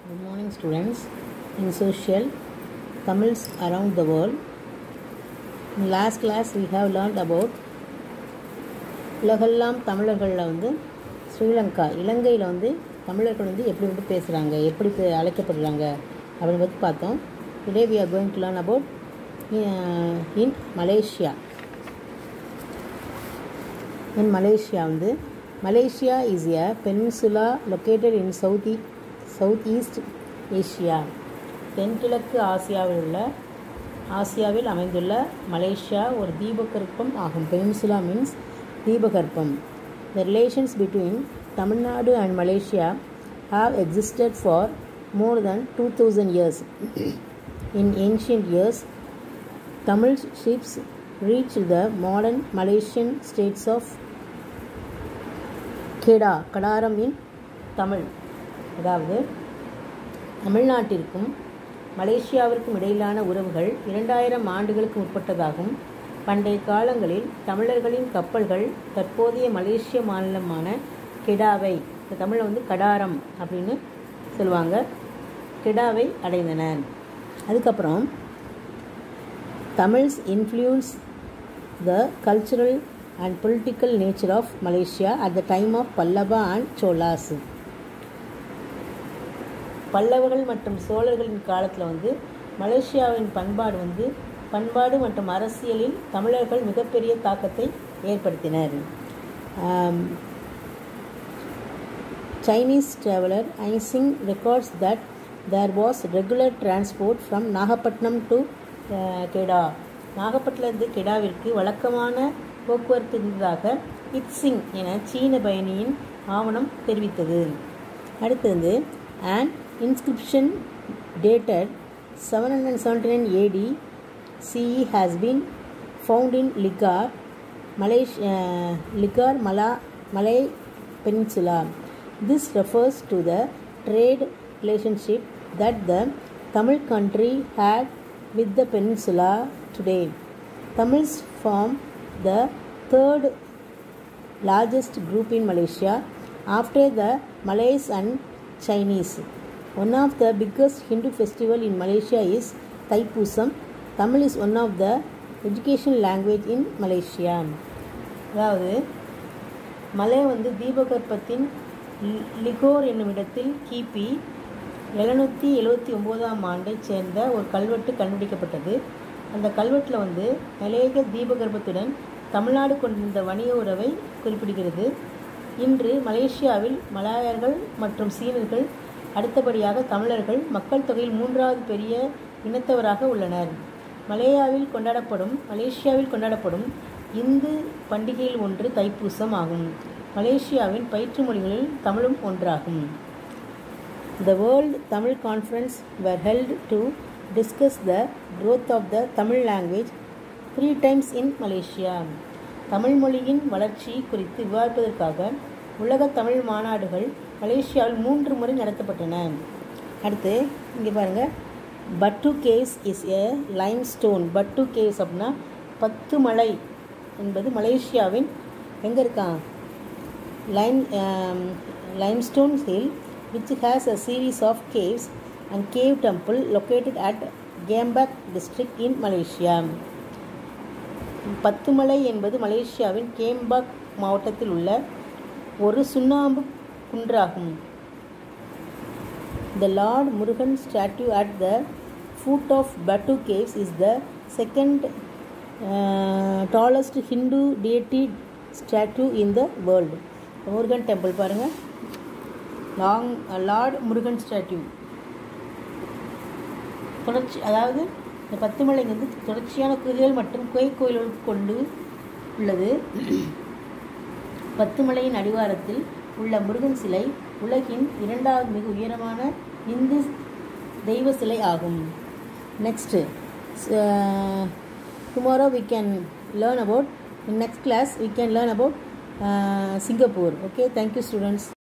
Good morning, students. In social, Tamils around the world. In last class, we have learned about உலகெல்லாம் தமிழர்களில் வந்து ஸ்ரீலங்கா இலங்கையில் வந்து தமிழர்கள் வந்து எப்படி எப்படி பேசுகிறாங்க எப்படி பே- அழைக்கப்படுறாங்க அப்படின்னு பற்றி பார்த்தோம் today we are going to learn about in Malaysia in Malaysia வந்து Malaysia is a peninsula located in south south east Asia தென்கிழக்கு ஆசியாவில் உள்ள ஆசியாவில் அமைந்துள்ள மலேசியா ஒரு தீபகற்பம் ஆகும் பெனின்சுலா மீன்ஸ் தீபகற்பம் the relations between Tamil Nadu and Malaysia have existed for more than 2000 years. In ancient years, Tamil ships reached the modern Malaysian states of கெடா கடாரம் இன் தமிழ் அதாவது தமிழ்நாட்டிற்கும் மலேசியாவிற்கும் இடையிலான உறவுகள் இரண்டாயிரம் ஆண்டுகளுக்கு முற்பட்டதாகும் பண்டைய காலங்களில் தமிழர்களின் கப்பல்கள் தற்போதைய மலேசிய மாநிலமான கெடாவை இந்த தமிழில் வந்து கடாரம் அப்படின்னு சொல்லுவாங்க கெடாவை அடைந்தன அதுக்கப்புறம் Tamils influence the cultural and political nature of Malaysia at the time of Pallava and Cholas. பல்லவர்கள் மற்றும் சோழர்களின் காலத்தில் வந்து மலேசியாவின் பண்பாடு வந்து பண்பாடு மற்றும் அரசியலில் தமிழர்கள் மிகப்பெரிய தாக்கத்தை ஏற்படுத்தினர் ஆம், Chinese traveler Ising records that there was regular transport from Nagapattinam to uh, Kedah. நாகப்பட்டினத்து கெடாவிற்கு வழக்கமான போக்குவரத்து இருந்ததாக இட்சிங் என சீன பயணியின் ஆவணம் தெரிவித்தது அடுத்தது an inscription dated 779 AD CE has been found in Ligar, Malaysia, uh, Ligar Mala, Malay Peninsula. This refers to the trade relationship that the Tamil country had with the peninsula today. Tamils form the third largest group in Malaysia after the Malays and Chinese. One of the biggest Hindu festival in Malaysia is Thaipusam. Tamil is one of the education language in Malaysia. அதாவது மலை வந்து தீபகற்பத்தின் லி- லிகோர் என்னும் இடத்தில் கிபி எழுநூற்றி எழுவத்தி ஒம்போதாம் ஆண்டைச் சேர்ந்த ஒரு கல்வெட்டு கண்டுபிடிக்கப்பட்டது அந்த கல்வெட்டில் வந்து மலையக தீபகற்பத்துடன் தமிழ்நாடு கொண்டிருந்த வணிக உறவை குறிப்பிடுகிறது இன்று மலேசியாவில் மலாயர்கள் மற்றும் சீனர்கள் அடுத்தபடியாக தமிழர்கள் மக்கள் தொகையில் மூன்றாவது பெரிய இனத்தவராக உள்ளனர் மலேயாவில் கொண்டாடப்படும் மலேசியாவில் கொண்டாடப்படும் இந்து பண்டிகையில் ஒன்று தைப்பூசம் ஆகும் மலேசியாவின் பயிற்று மொழிகளில் தமிழும் ஒன்றாகும் The World Tamil Conference were held to discuss the growth of the Tamil language three times in Malaysia. Tamil மொழியின் வளர்ச்சி குறித்து விவாதிப்பதற்காக உலக தமிழ் மாநாடுகள் மலேசியாவில் மூன்று முறை நடத்தப்பட்டன அடுத்து இங்கே பாருங்கள் Batu caves is a limestone Batu caves அப்படின்னா பத்து மலை என்பது மலேசியாவின் எங்கே இருக்கான் lime, um, limestone hill which has a series of caves and cave temple located at Gambak district in Malaysia. Batumalai என்பது மலேசியாவின் கேம்பாக் மாவட்டத்தில் உள்ள ஒரு சுண்ணாம்பு குன்றாகும் The Lord Murugan statue at the foot of Batu Caves is the second uh, tallest Hindu deity statue in the world. Murugan temple பாருங்க long Lord Murugan statue தொடர்ச்சி அதாவது இந்த பத்துமலை வந்து தொடர்ச்சியான குகைகள் மற்றும் குகை கோயில்கள் கொண்டு உள்ளது பத்துமலையின் அடிவாரத்தில் உள்ள முருகன் சிலை உலகின் இரண்டாவது மிக உயரமான இந்து தெய்வ சிலை ஆகும் next tomorrow we can learn about in next class we can learn about Singapore okay thank you students